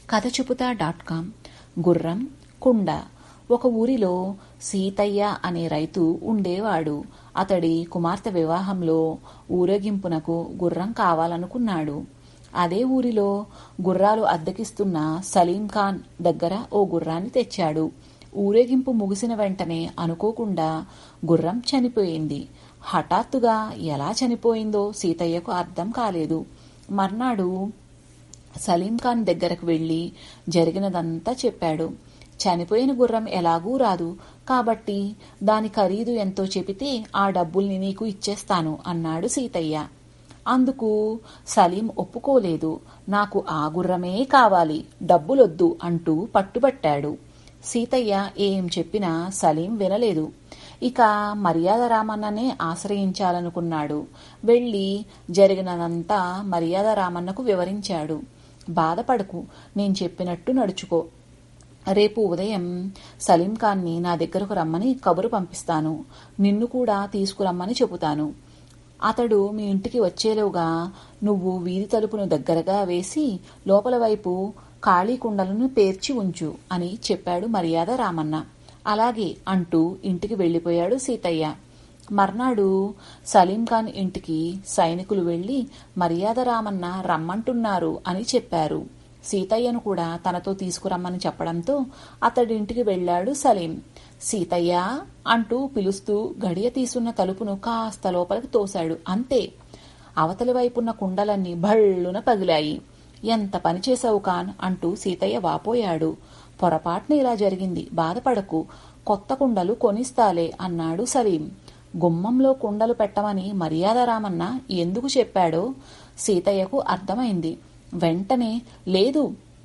కథ చెబుతా dot com గుర్రం కుండ ఒక ఊరిలో సీతయ్య అనే రైతు ఉండేవాడు అతడి కుమార్తె వివాహంలో ఊరేగింపునకు గుర్రం కావాలనుకున్నాడు అదే ఊరిలో గుర్రాలు అద్దెకిస్తున్న సలీం ఖాన్ దగ్గర ఓ గుర్రాన్ని తెచ్చాడు ఊరేగింపు ముగిసిన వెంటనే అనుకోకుండా గుర్రం చనిపోయింది హఠాత్తుగా ఎలా చనిపోయిందో సీతయ్యకు అర్థం కాలేదు మర్నాడు సలీం ఖాన్ దగ్గరకు వెళ్లి జరిగినదంతా చెప్పాడు చనిపోయిన గుర్రం ఎలాగూ రాదు కాబట్టి దాని ఖరీదు ఎంతో చెబితే ఆ డబ్బుల్ని నీకు ఇచ్చేస్తాను అన్నాడు సీతయ్య అందుకు సలీం ఒప్పుకోలేదు నాకు ఆ గుర్రమే కావాలి డబ్బులొద్దు అంటూ పట్టుబట్టాడు సీతయ్య ఏం చెప్పినా సలీం వినలేదు ఇక మర్యాద రామన్ననే ఆశ్రయించాలనుకున్నాడు వెళ్లి జరిగినదంతా మర్యాద రామన్నకు వివరించాడు బాధపడకు నేను చెప్పినట్టు నడుచుకో రేపు ఉదయం సలీం ఖాన్ని నా దగ్గరకు రమ్మని కబురు పంపిస్తాను నిన్ను కూడా తీసుకురమ్మని చెబుతాను అతడు మీ ఇంటికి వచ్చేలోగా నువ్వు వీధి తలుపును దగ్గరగా వేసి లోపల వైపు ఖాళీ కుండలను పేర్చి ఉంచు అని చెప్పాడు మర్యాద రామన్న అలాగే అంటూ ఇంటికి వెళ్లిపోయాడు సీతయ్య మర్నాడు సలీం ఖాన్ ఇంటికి సైనికులు వెళ్లి మర్యాద రామన్న రమ్మంటున్నారు అని చెప్పారు సీతయ్యను కూడా తనతో తీసుకురమ్మని చెప్పడంతో అతడింటికి వెళ్లాడు సలీం సీతయ్య అంటూ పిలుస్తూ గడియ తీసున్న తలుపును కాస్త లోపలికి తోశాడు అంతే అవతలి వైపున్న కుండలన్నీ భళ్ళున పగిలాయి ఎంత పని చేశావు కాన్ అంటూ సీతయ్య వాపోయాడు పొరపాటున ఇలా జరిగింది బాధపడకు కొత్త కుండలు కొనిస్తాలే అన్నాడు సలీం గుమ్మంలో కుండలు పెట్టమని మర్యాద రామన్న ఎందుకు చెప్పాడో సీతయ్యకు అర్థమైంది వెంటనే లేదు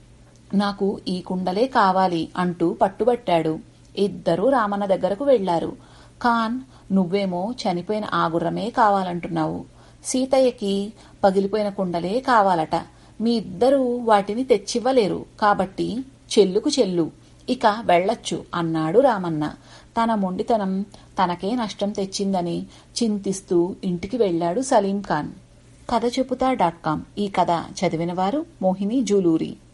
నాకు ఈ కుండలే కావాలి అంటూ పట్టుబట్టాడు ఇద్దరూ రామన్న దగ్గరకు వెళ్లారు ఖాన్ నువ్వేమో చనిపోయిన ఆ గుర్రమే కావాలంటున్నావు సీతయ్యకి పగిలిపోయిన కుండలే కావాలట మీ ఇద్దరూ వాటిని తెచ్చివ్వలేరు కాబట్టి చెల్లుకు చెల్లు ఇక వెళ్ళొచ్చు అన్నాడు రామన్న తన మొండితనం తనకే నష్టం తెచ్చిందని చింతిస్తూ ఇంటికి వెళ్లాడు సలీం ఖాన్ కథ చెబుతా డాట్ కామ్ ఈ కథ చదివిన వారు మోహిని జూలూరి